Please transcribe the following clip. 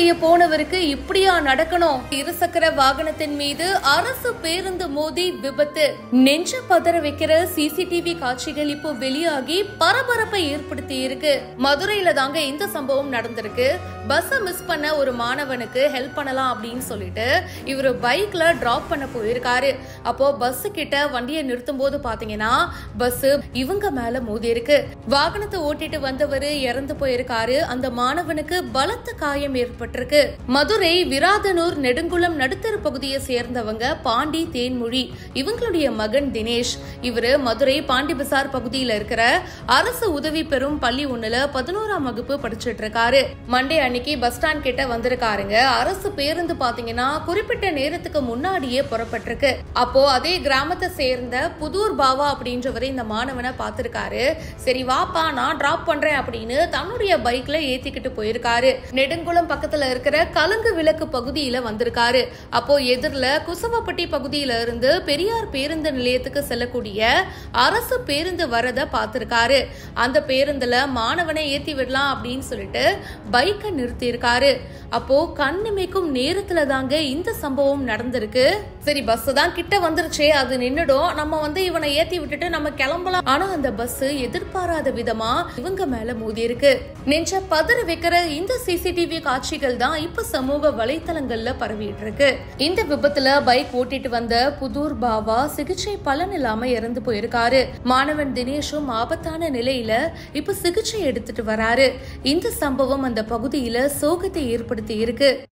செய்ய போனவருக்கு இப்படியா நடக்கணும் இருசக்கர வாகனத்தின் மீது அரசு பேருந்து மோதி விபத்து நெஞ்ச பதற வைக்கிற சிசிடிவி காட்சிகள் இப்போ வெளியாகி பரபரப்பை ஏற்படுத்தி இருக்கு மதுரையில தாங்க இந்த சம்பவம் நடந்திருக்கு பஸ் மிஸ் பண்ண ஒரு மாணவனுக்கு ஹெல்ப் பண்ணலாம் அப்படின்னு சொல்லிட்டு இவர் பைக்ல டிராப் பண்ண போயிருக்காரு அப்போ பஸ் கிட்ட வண்டியை நிறுத்தும் போது பாத்தீங்கன்னா பஸ் இவங்க மேல மோதி இருக்கு வாகனத்தை ஓட்டிட்டு வந்தவர் இறந்து போயிருக்காரு அந்த மாணவனுக்கு பலத்த காயம் ஏற்பட்டிருக்கு மதுரை விராதனூர் நெடுங்குளம் நடுத்தர பகுதியை சேர்ந்தவங்க பாண்டி தேன்மொழி இவங்களுடைய மகன் தினேஷ் இவரு மதுரை பாண்டி பசார் பகுதியில இருக்கிற அரசு உதவி பெறும் பள்ளி ஒண்ணுல பதினோராம் வகுப்பு படிச்சிட்டு இருக்காரு மண்டே அன்னைக்கு பஸ் ஸ்டாண்ட் கிட்ட வந்திருக்காருங்க அரசு பேருந்து பாத்தீங்கன்னா குறிப்பிட்ட நேரத்துக்கு முன்னாடியே புறப்பட்டிருக்கு அப்போ அதே கிராமத்தை சேர்ந்த புதூர் பாவா அப்படின்றவர் இந்த மாணவனை பார்த்திருக்காரு சரி வாப்பா நான் டிராப் பண்றேன் அப்படின்னு தன்னுடைய பைக்ல ஏத்திக்கிட்டு போயிருக்காரு நெடுங்குளம் பக்கத்துல இருக்கிற கலங்கு விளக்கு பகுதியில வந்திருக்காரு அப்போ எதிரில குசவப்பட்டி பகுதியில இருந்து பெரியார் பேருந்து நிலையத்துக்கு செல்லக்கூடிய அரசு பேருந்து வரத பார்த்திருக்காரு அந்த பேருந்துல மாணவனை ஏத்தி விடலாம் அப்படின்னு சொல்லிட்டு பைக்கை நிறுத்தி இருக்காரு அப்போ கண்ணிமைக்கும் நேரத்துல தாங்க இந்த சம்பவம் நடந்திருக்கு சரி பஸ் தான் கிட்ட வந்துருச்சே அது நின்னுடும் நம்ம வந்து இவனை ஏத்தி விட்டுட்டு நம்ம கிளம்பலாம் ஆனா அந்த பஸ் எதிர்பாராத விதமா இவங்க மேல மோதி இருக்கு நெஞ்ச பதற வைக்கிற இந்த சிசிடிவி காட்சிகள் தான் இப்ப சமூக வலைத்தளங்கள்ல பரவிட்டு இருக்கு இந்த விபத்துல பைக் ஓட்டிட்டு வந்த புதூர் பாவா சிகிச்சை பலன் இல்லாம இறந்து போயிருக்காரு மாணவன் தினேஷும் ஆபத்தான நிலையில இப்ப சிகிச்சை எடுத்துட்டு வராரு இந்த சம்பவம் அந்த பகுதியில சோகத்தை ஏற்படுத்தி இருக்கு